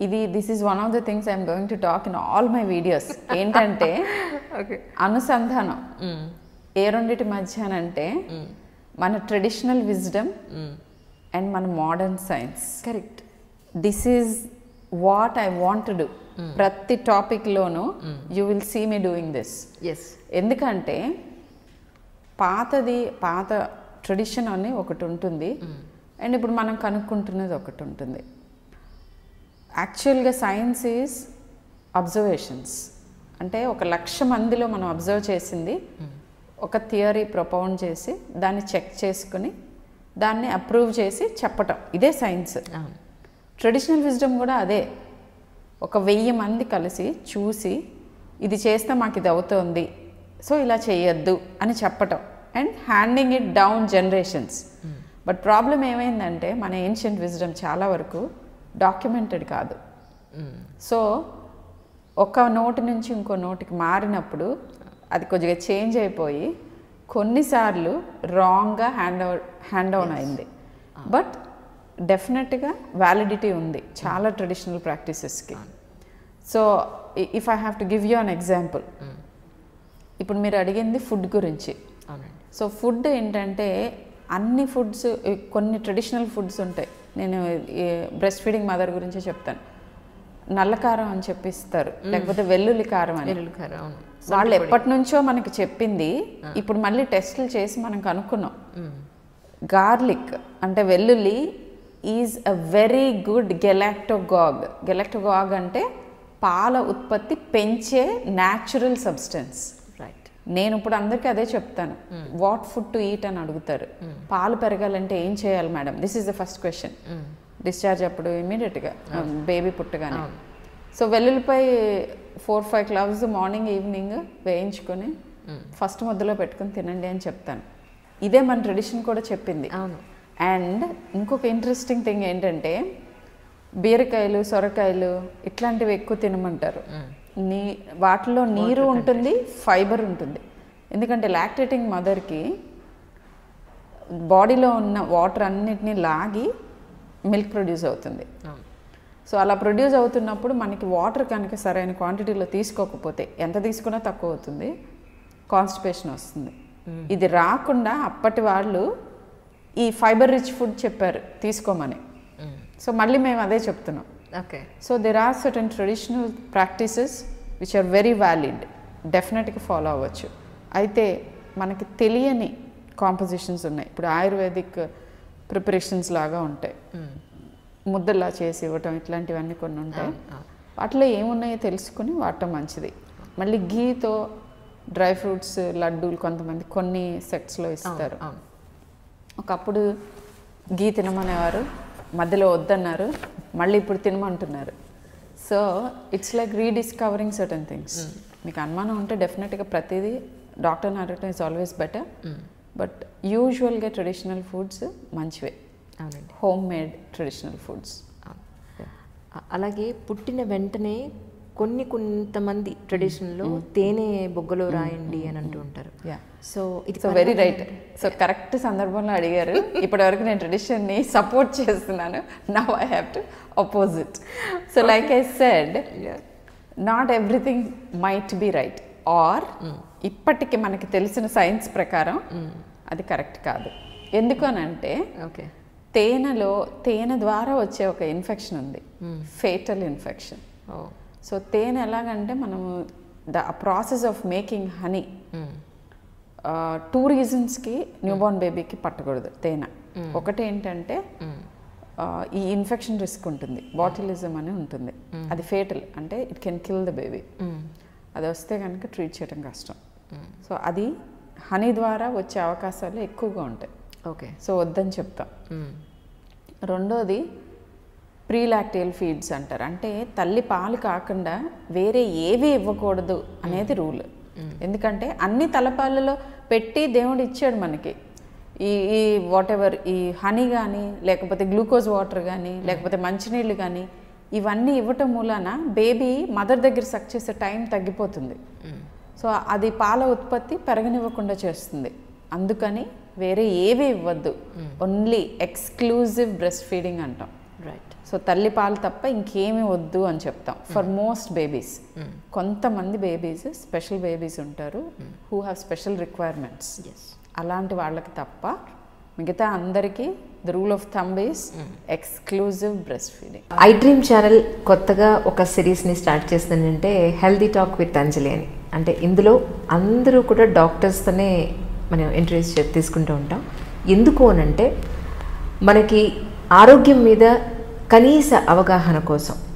ఇది this is one of the things I'm going to talk in all my videos ఏంటంటే okay అనుసంధానం ఏ రెండిటి మధ్య అని అంటే మన ట్రెడిషనల్ విజ్డమ్ అండ్ మన modern science correct this is what I want to do ప్రతి టాపిక్లోనూ you will see me doing this yes ఎందుకంటే పాతది పాత ట్రెడిషన్ అని ఒకటి ఉంటుంది అండ్ ఇప్పుడు మనం కనుక్కుంటున్నది ఒకటి ఉంటుంది యాక్చువల్గా సైన్స్ ఈజ్ అబ్జర్వేషన్స్ అంటే ఒక లక్ష మందిలో మనం అబ్జర్వ్ చేసింది ఒక థియరీ ప్రొపౌండ్ చేసి దాన్ని చెక్ చేసుకుని దాన్ని అప్రూవ్ చేసి చెప్పటం ఇదే సైన్స్ అవును ట్రెడిషనల్ విజ్డమ్ కూడా అదే ఒక వెయ్యి మంది కలిసి చూసి ఇది చేస్తే మాకు ఇది అవుతోంది సో ఇలా చేయొద్దు అని చెప్పటం and handing it down generations but problem ఏమైందంటే మన ఏన్షియంట్ విజ్డమ్ చాలా వరకు డాక్యుమెంటెడ్ కాదు సో ఒక నోటి నుంచి ఇంకో నోటికి మారినప్పుడు అది కొద్దిగా చేంజ్ అయిపోయి కొన్నిసార్లు రాంగ్గా హ్యాండ్ హ్యాండ్ డౌన్ అయింది బట్ డెఫినెట్గా వ్యాలిడిటీ ఉంది చాలా ట్రెడిషనల్ ప్రాక్టీసెస్కి so if I have to give you an example ఇప్పుడు మీరు అడిగింది ఫుడ్ గురించి అవునండి సో ఫుడ్ ఏంటంటే అన్ని ఫుడ్స్ కొన్ని ట్రెడిషనల్ ఫుడ్స్ ఉంటాయి నేను బ్రెస్ట్ ఫీడింగ్ మదర్ గురించి చెప్తాను నల్ల కారం అని చెప్పిస్తారు లేకపోతే వెల్లుల్లి కారం అని వెల్లుల్లి కారం అవును వాళ్ళు ఎప్పటి నుంచో మనకి చెప్పింది ఇప్పుడు మళ్ళీ టెస్టులు చేసి మనం కనుక్కున్నాం గార్లిక్ అంటే వెల్లుల్లి is a very good galactagogue galactagogue అంటే పాల ఉత్పత్తి పెంచే న్యాచురల్ సబ్స్టెన్స్ రైట్ నేను ఇప్పుడు అందరికీ అదే చెప్తాను వాట్ ఫుడ్ టు ఈట్ అని అడుగుతారు పాలు పెరగాలంటే ఏం చేయాలి madam this is the first question discharge అప్పుడు ఇమీడియట్గా బేబీ పుట్టగానే సో వెల్లుల్లిపై four five cloves morning evening వేయించుకొని ఫస్ట్ ముద్దలో పెట్టుకొని తినండి అని చెప్తాను ఇదే మన ట్రెడిషన్ కూడా చెప్పింది అవును అండ్ ఇంకొక ఇంట్రెస్టింగ్ థింగ్ ఏంటంటే బీరకాయలు సొరకాయలు ఇట్లాంటివి ఎక్కువ తినమంటారు నీ వాటిలో నీరు ఉంటుంది ఫైబర్ ఉంటుంది ఎందుకంటే లాక్టేటింగ్ మదర్కి బాడీలో ఉన్న వాటర్ అన్నిటినీ లాగి మిల్క్ ప్రొడ్యూస్ అవుతుంది అవును సో అలా ప్రొడ్యూస్ అవుతున్నప్పుడు మనకి వాటర్ కనుక సరైన క్వాంటిటీలో తీసుకోకపోతే ఎంత తీసుకున్నా తక్కువ అవుతుంది కాన్స్టిపేషన్ వస్తుంది ఇది రాకుండా అప్పటి వాళ్ళు ఈ ఫైబర్ రిచ్ ఫుడ్ చెప్పారు తీసుకోమని సో మళ్ళీ మేము అదే చెప్తున్నాం okay so there are certain traditional practices which are very valid డెఫినెట్గా ఫాలో అవ్వచ్చు అయితే మనకి తెలియని కాంపోజిషన్స్ ఉన్నాయి ఇప్పుడు ఆయుర్వేదిక్ ప్రిపరేషన్స్ లాగా ఉంటాయి ముద్దలా చేసి ఇవ్వటం ఇట్లాంటివన్నీ కొన్ని ఉంటాయి వాటిలో ఏమున్నాయో తెలుసుకుని వాడటం మంచిది మళ్ళీ గీతో డ్రై ఫ్రూట్స్ లడ్డూలు కొంతమంది కొన్ని సెట్స్లో ఇస్తారు అవును ఒకప్పుడు గీ తినమనేవారు మధ్యలో వద్దన్నారు మళ్ళీ ఇప్పుడు తినమంటున్నారు so it's like rediscovering certain things మీకు అనుమానం ఉంటే డెఫినెట్గా ప్రతిదీ డాక్టర్ని అడగటం ఇస్ ఆల్వేస్ బెటర్ బట్ యూజువల్గా ట్రెడిషనల్ ఫుడ్స్ మంచివే అవునండి హోమ్ మేడ్ ట్రెడిషనల్ ఫుడ్స్ అవును. అ- అలాగే పుట్టిన వెంటనే కొన్ని కొంతమంది ట్రెడిషన్లో తేనె బొగ్గలో రాయండి అని అంటూ ఉంటారు యా సో ఇది so very right so correct సందర్భంలో అడిగారు ఇప్పటివరకు నేను ట్రెడిషన్ని సపోర్ట్ చేస్తున్నాను now I have to opposite so like I said not everything might be right or ఇప్పటికి మనకి తెలిసిన సైన్స్ ప్రకారం అది కరెక్ట్ కాదు ఎందుకు అని అంటే ఓకే తేనెలో తేనె ద్వారా వచ్చే ఒక ఇన్ఫెక్షన్ ఉంది ఫేటల్ ఇన్ఫెక్షన్ ఓ సో తేనె ఎలాగంటే మనము the process of making honey two రీజన్స్కి న్యూబార్న్ బేబీకి పట్టకూడదు తేనె ఒకటి ఏంటంటే ఆ, ఈ ఇన్ఫెక్షన్ రిస్క్ ఉంటుంది బాటిలిజం అని ఉంటుంది అది ఫేటల్ అంటే it can kill the baby అది వస్తే కనుక ట్రీట్ చేయడం కష్టం సో అది హనీ ద్వారా వచ్చే అవకాశాలు ఎక్కువగా ఉంటాయి ఓకే సో వద్దని చెప్తాం రెండోది ప్రీలాక్టియల్ ఫీడ్స్ అంటారు అంటే తల్లి పాలు కాకుండా వేరే ఏవి ఇవ్వకూడదు అనేది రూల్ ఎందుకంటే అన్ని తలపాలలో పెట్టి దేవుడు ఇచ్చాడు మనకి ఈ ఈ వాట్ ఎవర్ ఈ హనీ కానీ లేకపోతే గ్లూకోజ్ వాటర్ కానీ లేకపోతే మంచినీళ్ళు కానీ ఇవన్నీ ఇవ్వటం మూలాన బేబీ మదర్ దగ్గర సక్ చేసే టైం తగ్గిపోతుంది సో అది పాల ఉత్పత్తి పెరగనివ్వకుండా చేస్తుంది అందుకని వేరే ఏవి ఇవ్వద్దు ఓన్లీ ఎక్స్క్లూజివ్ బ్రెస్ట్ ఫీడింగ్ అంటాం రైట్ సో తల్లి పాలు తప్ప ఇంకేమీ వద్దు అని చెప్తాం ఫర్ మోస్ట్ బేబీస్ కొంతమంది బేబీస్ స్పెషల్ బేబీస్ ఉంటారు హూ హ్యావ్ స్పెషల్ రిక్వైర్మెంట్స్ అలాంటి వాళ్ళకి తప్ప మిగతా అందరికీ the rule of thumb is exclusive breast feeding I dream channel కొత్తగా ఒక సిరీస్ని స్టార్ట్ చేస్తుందంటే హెల్దీ టాక్ విత్ అంజలి అని అంటే ఇందులో అందరూ కూడా డాక్టర్స్తోనే మనం ఇంటర్వ్యూస్ చే- తీసుకుంటూ ఉంటాం ఎందుకు అనంటే మనకి ఆరోగ్యం మీద కనీస అవగాహన కోసం